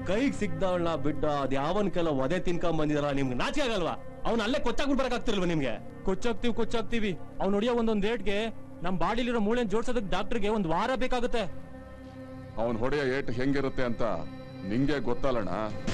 ಕೈಗೆ ಸಿಗ್ದವಳನ್ನ ಬಿಟ್ಟು ಅದ್ ಯಾವನ್ ಕೆಲ ಒದೆ ತಿನ್ಕೊಂಡ್ ಬಂದಿದಾರ ನಿಮ್ಗೆ ನಾಚಿಕೆ ಆಗಲ್ವಾ ಅವ್ನ ಅಲ್ಲೇ ಕೊಚ್ಚಾಕ್ಬಿಟ್ಟು ಬರಕಾಗ್ತಿರ್ಲ್ವಾ ನಿಮ್ಗೆ ಕೊಚ್ಚಾಗ್ತೀವಿ ಕೊಚ್ಚಾಗ್ತೀವಿ ಅವ್ನು ಹೊಡಿಯೋ ಒಂದೊಂದ್ ರೇಟ್ಗೆ ನಮ್ ಬಾಡಿಲಿರೋ ಮೂಳೆ ಜೋಡ್ಸೋದಕ್ ಡಾಕ್ಟರ್ಗೆ ಒಂದ್ ವಾರ ಬೇಕಾಗುತ್ತೆ ಅವನ್ ಹೊಡೆಯ ಏಟ್ ಹೆಂಗಿರುತ್ತೆ ಅಂತ ನಿಂಗೆ ಗೊತ್ತಲ್ಲಣ್ಣ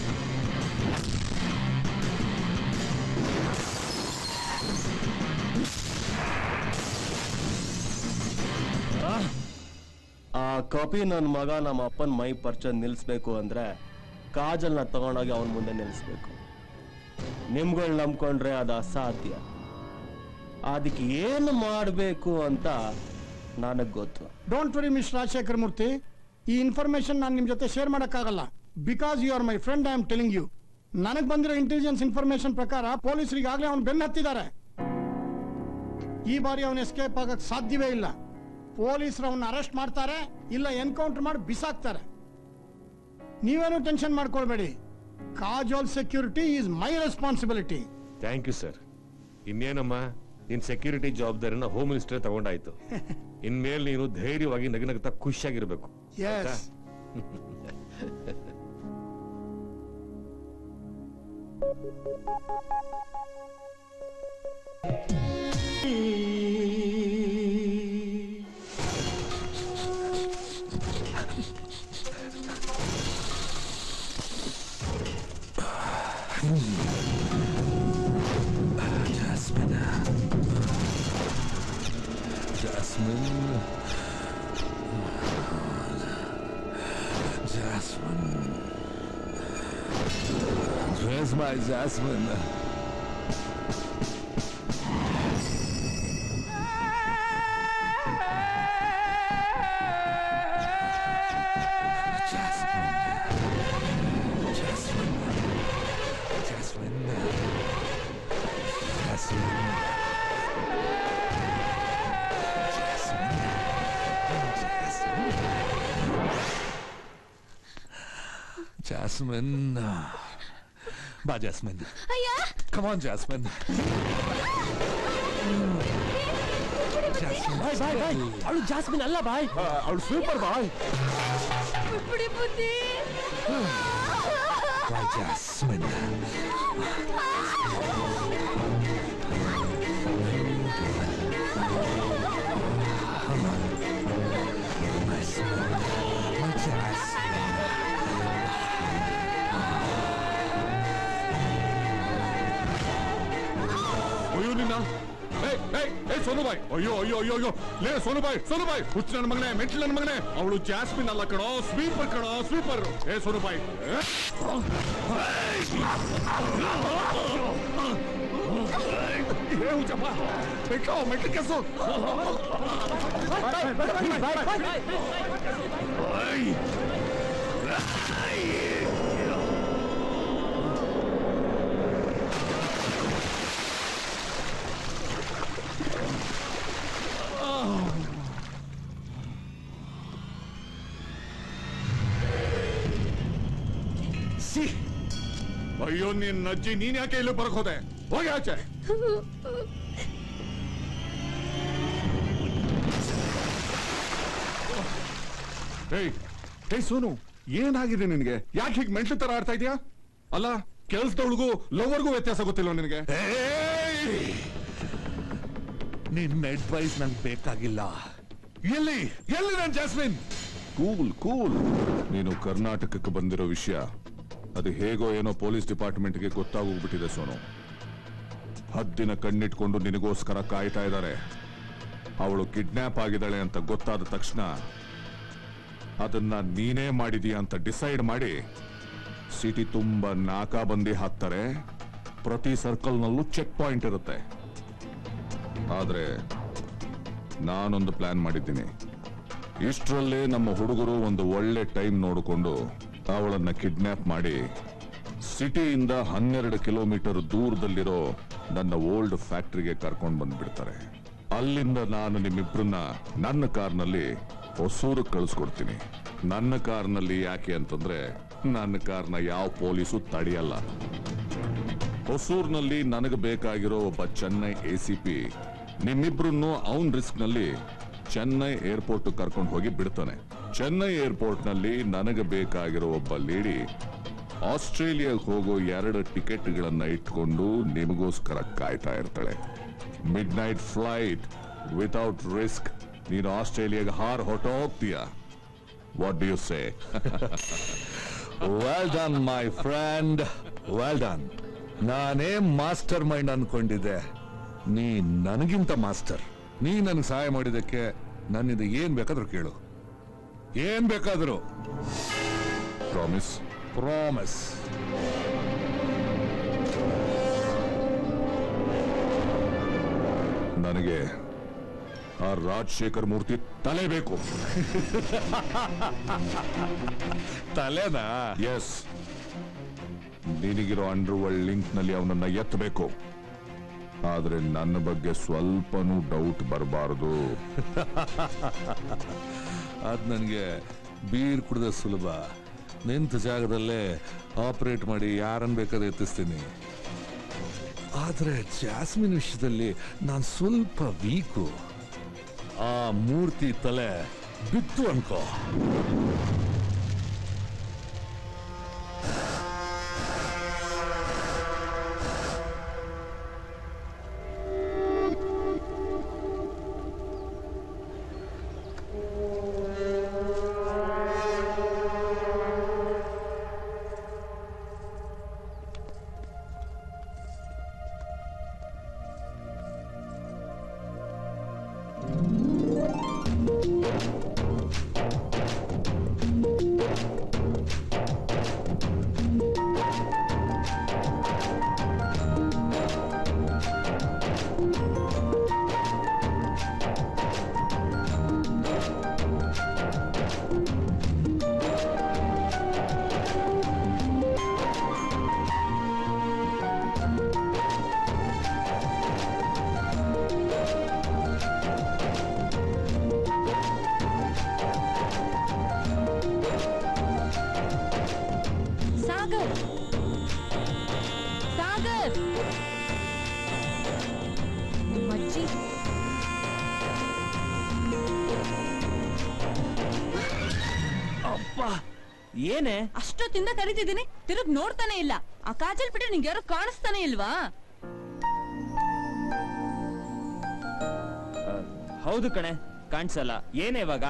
ಆ ಕಪಿ ನನ್ ಮಗ ನಮ್ಮ ಅಪ್ಪನ್ ಮೈ ಪರ್ಚ ನಿಲ್ಸ್ಬೇಕು ಅಂದ್ರೆ ಕಾಜಲ್ನ ತಗೊಂಡೋಗಿ ಅವನ್ ಮುಂದೆ ನಿಲ್ಸ್ಬೇಕು ನಿಮ್ಗಳು ನಂಬ್ಕೊಂಡ್ರೆ ಅದು ಅಸಾಧ್ಯ ಅದಕ್ಕೆ ಏನು ಮಾಡಬೇಕು ಅಂತ ನನಗ್ ಗೊತ್ತು don't worry miss Rajashekar Murthy ಈ ಇನ್ಫಾರ್ಮೇಶನ್ ನಾನು ನಿಮ್ಮ ಜೊತೆ ಶೇರ್ ಮಾಡೋಕ್ಕಾಗಲ್ಲ because you are my friend I am telling you ನನಗೆ ಬಂದಿರೋ ಇಂಟೆಲಿಜೆನ್ಸ್ ಇನ್ಫಾರ್ಮೇಶನ್ ಪ್ರಕಾರ ಪೊಲೀಸರು ಈಗಾಗಲೇ ಅವನು ಬೆನ್ನು ಹತ್ತಿದ್ದಾರೆ ಈ ಬಾರಿ ಅವನು ಎಸ್ಕೇಪ್ ಆಗಕ್ಕೆ ಸಾಧ್ಯವೇ ಇಲ್ಲ ಪೊಲೀಸರು ಅವನ್ನ ಅರೆಸ್ಟ್ ಮಾಡ್ತಾರೆ ಇಲ್ಲ ಎನ್ಕೌಂಟರ್ ಮಾಡಿ ಬಿಸಾಕ್ತಾರೆ ನೀವೇನು ಟೆನ್ಷನ್ ಮಾಡ್ಕೊಳ್ಬೇಡಿ Kajol security is my responsibility thank you sir ಇನ್ನೇನಮ್ಮ ನಿನ್ ಸೆಕ್ಯೂರಿಟಿ ಜವಾಬ್ದಾರಿನ ಹೋಮ್ ಮಿನಿಸ್ಟರ್ ತಗೊಂಡಾಯ್ತು ಇನ್ಮೇಲೆ ನೀನು ಧೈರ್ಯವಾಗಿ ನಗನಗ್ತಾ ಖುಷಿಯಾಗಿರ್ಬೇಕು ಆಯ್ತಾ? Yes Jasmine. Jasmine. Where's my Jasmine? Jasmine. Jasmine. Jasmine. Jasmine. Jasmine. Bye, Jasmine. Come on, Jasmine. Jasmine. Bye bye bye ಅವಳು ಜಾಸ್ಮಿನ್ ಅಲ್ಲ ಬಾಯ್ ಅವಳು ಸೂಪರ್ ಬಾಯ್ ಬಿಟ್ಬಿಡಿ ಬುದ್ಧಿ Bye, Jasmine. My son. My Jasmine. ಅಯ್ಯೋ ನಿನ್ನ ಏಯ್, ಏಯ್, ಏಯ್, ಸೋನುಬಾಯ್ ಅಯ್ಯೋ ಅಯ್ಯೋ ಅಯ್ಯೋ ಅಯ್ಯೋ ಲೇ ಸೋನುಬಾಯ್ ಸೋನುಬಾಯ್ ಹುಚ್ಚ ನನ್ನ ಮಗನೇ ಮೆಟ್ಲು ನನ್ನ ಮಗನೇ ಅವಳು ಜಾಸ್ಮಿನ್ ಅಲ್ಲ ಕಣೋ ಸ್ವೀಪರ್ ಕಣೋ ಸ್ವೀಪರ್ ಏ ಸೋನುಬಾಯ್ ಏ? ಏ ಹುಚ್ಚಪ್ಪ ಮೆಟ್ಲು ಮೆಟ್ಲು ಕೆಸು ಸಿ ಅಯ್ಯೋ ನಿನ್ನ ಅಜ್ಜಿ ನೀನ್ ಯಾಕೆ ಇಲ್ಲಿ ಬರಕ್ ಹೋದೆ ಹೋಗಿ ಆಚೆ ಏಯ್ ಏಯ್ ಸೋನು ಏನಾಗಿದೆ ನಿನಗೆ ಯಾಕೆ ಹೀಗೆ ಮೆಂಟ್ಲು ತರ ಆಡ್ತಾ ಇದೀಯಾ ಅಲ್ಲ ಕೆಲ್ಸದವಳಿಗೂ ಲವರ್ಗೂ ವ್ಯತ್ಯಾಸ ಗೊತ್ತಿಲ್ವ ನಿನಗೆ ನಿನ್ನ ಅಡ್ವೈಸ್ ನಂಗೆ ಬೇಕಾಗಿಲ್ಲ ಎಲ್ಲಿ ಎಲ್ಲಿ ನನ್ ಜಾಸ್ಮಿನ್ ಕೂಲ್ ಕೂಲ್ ನೀನು ಕರ್ನಾಟಕಕ್ಕೆ ಬಂದಿರೋ ವಿಷಯ ಅದು ಹೇಗೋ ಏನೋ ಪೊಲೀಸ್ ಡಿಪಾರ್ಟ್ಮೆಂಟ್ಗೆ ಗೊತ್ತಾಗೋಗ್ಬಿಟ್ಟಿದೆ ಸೋನು ಹದ್ದಿನ ಕಣ್ಣಿಟ್ಕೊಂಡು ನಿನಗೋಸ್ಕರ ಕಾಯ್ತಾ ಇದ್ದಾರೆ ಅವಳು ಕಿಡ್ನಾಪ್ ಆಗಿದ್ದಾಳೆ ಅಂತ ಗೊತ್ತಾದ ತಕ್ಷಣ ಅದನ್ನ ನೀನೇ ಮಾಡಿದೀಯ ಅಂತ ಡಿಸೈಡ್ ಮಾಡಿ ಸಿಟಿ ತುಂಬಾ ನಾಕಾಬಂದಿ ಹಾಕ್ತಾರೆ ಪ್ರತಿ ಸರ್ಕಲ್ನಲ್ಲೂ ಚೆಕ್ ಪಾಯಿಂಟ್ ಇರುತ್ತೆ ಆದ್ರೆ ನಾನೊಂದು ಪ್ಲಾನ್ ಮಾಡಿದ್ದೀನಿ ಇಷ್ಟರಲ್ಲೇ ನಮ್ಮ ಹುಡುಗರು ಒಂದು ಒಳ್ಳೆ ಟೈಮ್ ನೋಡಿಕೊಂಡು ಅವಳನ್ನ ಕಿಡ್ನಾಪ್ ಮಾಡಿ ಸಿಟಿಯಿಂದ ಹನ್ನೆರಡು ಕಿಲೋಮೀಟರ್ ದೂರದಲ್ಲಿರೋ ನನ್ನ ಓಲ್ಡ್ ಫ್ಯಾಕ್ಟ್ರಿಗೆ ಕರ್ಕೊಂಡು ಬಂದ್ಬಿಡ್ತಾರೆ ಅಲ್ಲಿಂದ ನಾನು ನಿಮ್ಮಿಬ್ರನ್ನ ನನ್ನ ಕಾರ್ನಲ್ಲಿ ಹೊಸೂರು ಕಳಿಸ್ಕೊಡ್ತೀನಿ ನನ್ನ ಕಾರ್ನಲ್ಲಿ ಯಾಕೆ ಅಂತಂದ್ರೆ ನನ್ನ ಕಾರ್ನ ಯಾವ ಪೊಲೀಸು ತಡೆಯಲ್ಲ ಹೊಸೂರ್ನಲ್ಲಿ ನನಗೆ ಬೇಕಾಗಿರೋ ಒಬ್ಬ ಚೆನ್ನೈ ಎ ಸಿ ಪಿ ನಿಮ್ಮಿಬ್ರನ್ನು ಅವನ್ ರಿಸ್ಕ್ ನಲ್ಲಿ ಚೆನ್ನೈ ಏರ್ಪೋರ್ಟ್ ಕರ್ಕೊಂಡು ಹೋಗಿ ಬಿಡ್ತಾನೆ ಚೆನ್ನೈ ಏರ್ಪೋರ್ಟ್ ನಲ್ಲಿ ನನಗೆ ಬೇಕಾಗಿರೋ ಒಬ್ಬ ಲೇಡಿ ಆಸ್ಟ್ರೇಲಿಯಾಗೆ ಹೋಗೋ ಎರಡು ಟಿಕೆಟ್ಗಳನ್ನ ಇಟ್ಕೊಂಡು ನಿಮಗೋಸ್ಕರ ಕಾಯ್ತಾ ಇರ್ತಾಳೆ midnight flight without risk ನೀನು ಆಸ್ಟ್ರೇಲಿಯಾಗೆ ಹಾರ್ ಹೊಟ್ಟೋಗ್ತೀಯ what do you say well done my friend well done ನಾನೇ ಮಾಸ್ಟರ್ ಮೈಂಡ್ ಅನ್ಕೊಂಡಿದ್ದೆ ನೀ ನನಗಿಂತ ಮಾಸ್ಟರ್ ನೀ ನನಗೆ ಸಹಾಯ ಮಾಡಿದ್ದಕ್ಕೆ ನನ್ನಿಂದ ಏನ್ ಬೇಕಾದ್ರೂ ಕೇಳು ಏನ್ ಬೇಕಾದ್ರೂ ಪ್ರಾಮಿಸ್ ಪ್ರಾಮಿಸ್ ನನಗೆ ಆ ರಾಜಶೇಖರ್ ಮೂರ್ತಿ ತಲೆ ಬೇಕು ತಲೆನಾ ಎಸ್ ನಿನಗಿರೋ ಅಂಡರ್ ವರ್ಲ್ಡ್ ಲಿಂಕ್ ನಲ್ಲಿ ಅವನನ್ನ ಎತ್ತಬೇಕು ಆದ್ರೆ ನನ್ನ ಬಗ್ಗೆ ಸ್ವಲ್ಪನೂ ಡೌಟ್ ಬರಬಾರದು ಅದ್ ನನಗೆ ಬೀರ್ ಕುಡಿದ ಸುಲಭ ನಿಂತ ಜಾಗದಲ್ಲೇ ಆಪರೇಟ್ ಮಾಡಿ ಯಾರನ್ನ ಬೇಕಾದ್ರೆ ಎತ್ತಿಸ್ತೀನಿ ಆದ್ರೆ ಜಾಸ್ಮಿನ್ ವಿಷಯದಲ್ಲಿ ನಾನು ಸ್ವಲ್ಪ ವೀಕು ಆ ಮೂರ್ತಿ ತಲೆ ಬಿತ್ತು ಅನ್ಕೋ ಸಾಗರ್ ಸಾಗರ್ ನಿಮ್ಮಜ್ಜಿ ಅಪ್ಪ ಏನೇ ಅಷ್ಟೊತ್ತಿಂದ ಕರಿತಿದ್ದೀನಿ ತಿರುಗ್ ನೋಡ್ತಾನೆ ಇಲ್ಲ ಆ ಕಾಜಲ್ ಬಿಟ್ರೆ ನಿಂಗೆ ಯಾರು ಕಾಣಿಸ್ತಾನೆ ಇಲ್ವಾ ಹೌದು ಕಣೆ ಕಾಣಿಸಲ್ಲ ಏನೇ ಇವಾಗ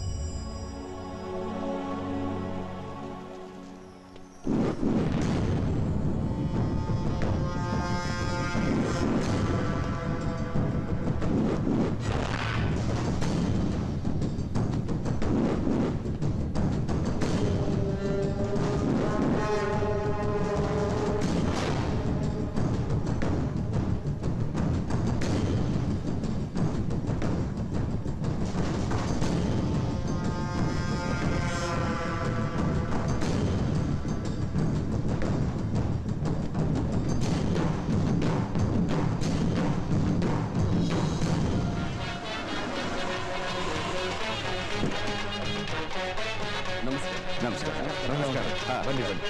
ಬನ್ನಿ ಬನ್ನಿ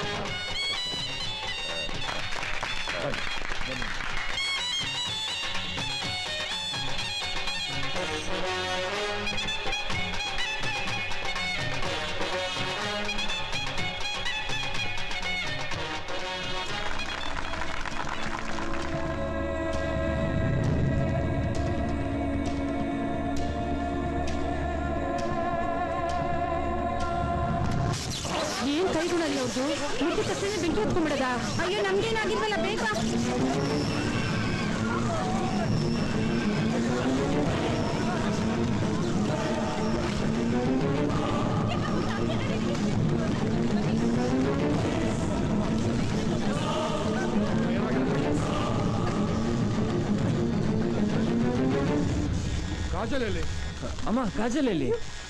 ಏನ್ ಕೈಗುಣಲ್ಲಿ ಅವ್ರದ್ದು ಮುಟ್ಟಿದ ತಕ್ಷಣ ಬೆಂಕಿ ಹೊತ್ಕೊಂಡ್ಬಿಡದ ಅಯ್ಯೋ ನಮ್ಗೇನಾಗಿಲ್ವಲ್ಲ ಬೇಗ ಅಮ್ಮ ಕಾಜಲ್ ಎಲ್ಲಿ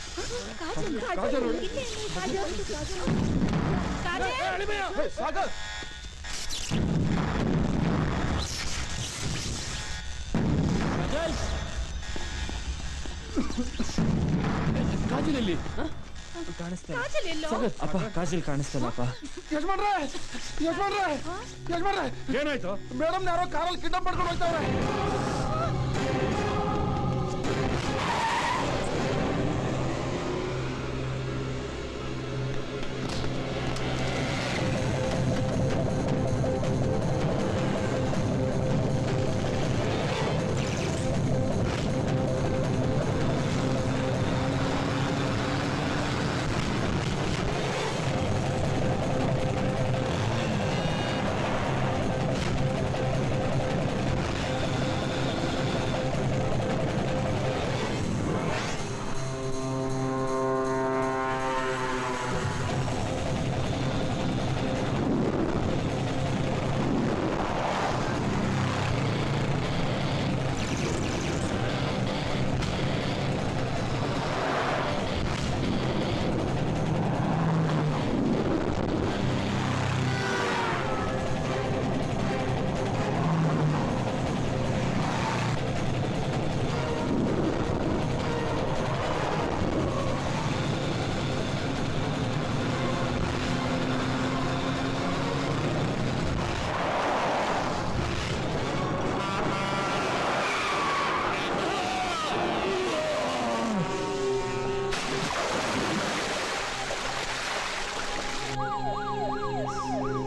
ಕಾಜಲ್ ಕಾಜಲ್ ಎಲ್ಲಿ ಕಾಣಿಸ್ತಾ ಇಲ್ಲ. ಸಾಗರ್, ಅಪ್ಪ ಕಾಜಲ್ ಕಾಣಿಸ್ತಲ್ಲಪ್ಪ ಯಜಮಾನ್ರೆ ಯಜಮಾನ್ರೆ ಯಜಮಾನ್ರೆ ಏನಾಯ್ತು ಮೇಡಮ್ ಯಾರೋ ಕಾರಲ್ಲಿ ಕಿಡ್ನಾಪ್ ಮಾಡ್ಕೊಂಡು ಹೋಗ್ತಾವ್ರೆ Yes.